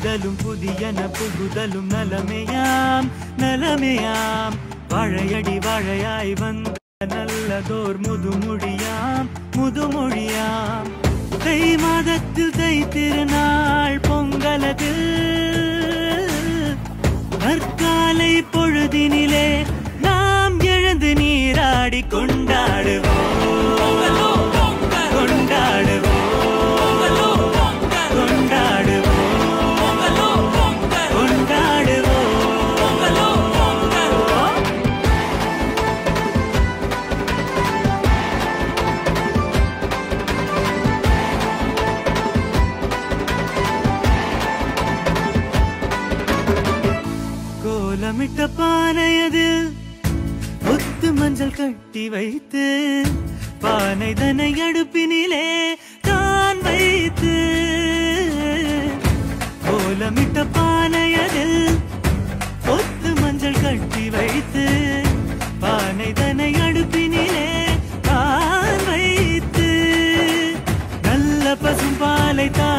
புகுதலும் புதியன புகுதலும் நலமையாம் நலமையாம் வாழையடி வாழையாய் வந்த நல்லதோர் முதுமொழியாம் முதுமொழியாம் தை மாதத்தில் தை திருநாள் பொங்கலதில் நற்காலை பொழுதினிலே நாம் எழுந்து நீராடி கொண்டாடுவோம் கொண்டாடுவோம் கொண்டாடுவோம் கொண்டாடுவோம் கோலமிட்ட பானையதில் ஒத்து மஞ்சள் கட்டி வைத்து பானை தனை அடுப்பினிலே தான் வைத்து கோலமிட்ட பானையதில் ஒத்து மஞ்சள் கட்டி வைத்து பானை தனை அடுப்பினிலே தான் வைத்து நல்ல பசும் பாலை தான்